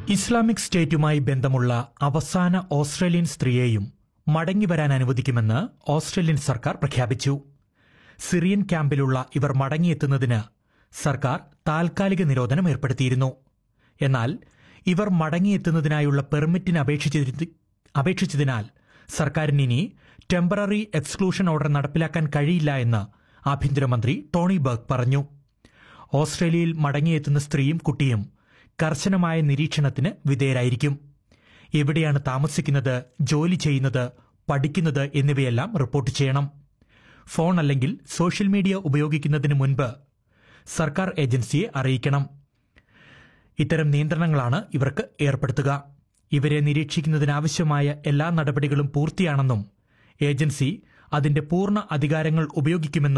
Islamic സ്റ്റേറ്റുമായി ബന്ധമുള്ള അവസാന Australian സ്ത്രീയെയും മടങ്ങിവരാൻ അനുവദിക്കുമെന്ന് ഓസ്ട്രേലിയൻ സർക്കാർ പ്രഖ്യാപിച്ചു സിറിയൻ ക്യാമ്പിലുള്ള ഇവർ മടങ്ങിയെത്തുന്നതിന് സർക്കാർ താൽക്കാലിക നിരോധനം ഏർപ്പെടുത്തിയിരുന്നു എന്നാൽ ഇവർ മടങ്ങിയെത്തുന്നതിനായുള്ള പെർമിറ്റിന് അപേക്ഷിച്ചതി- അപേക്ഷിച്ചതിനാൽ സർക്കാരിന് ഇനി ടെമ്പററി എക്സ്ക്ലൂഷൻ ഓർഡർ നടപ്പിലാക്കാൻ കഴിയില്ല എന്ന് ആഭ്യന്തരമന്ത്രി ടോണി ബർഗ് പറഞ്ഞു ഓസ്ട്രേലിയയിൽ മടങ്ങിയെത്തുന്ന സ്ത്രീയും കുട്ടിയും കർശനമായ നിരീക്ഷണത്തിന് വിധേയരായിരിക്കും എവിടെയാണ് താമസിക്കുന്നത് ജോലി ചെയ്യുന്നത് പഠിക്കുന്നത് എന്നിവയെല്ലാം റിപ്പോർട്ട് ചെയ്യണം ഫോൺ അല്ലെങ്കിൽ സോഷ്യൽ മീഡിയ ഉപയോഗിക്കുന്നതിന് മുൻപ് സർക്കാർ ഏജൻസിയെ അറിയിക്കണം ഇത്തരം നിയന്ത്രണങ്ങളാണ് ഇവർക്ക് ഏർപ്പെടുത്തുക ഇവരെ നിരീക്ഷിക്കുന്നതിനാവശ്യമായ എല്ലാ നടപടികളും പൂർത്തിയാണെന്നും ഏജൻസി അതിന്റെ പൂർണ്ണ അധികാരങ്ങൾ ഉപയോഗിക്കുമെന്നും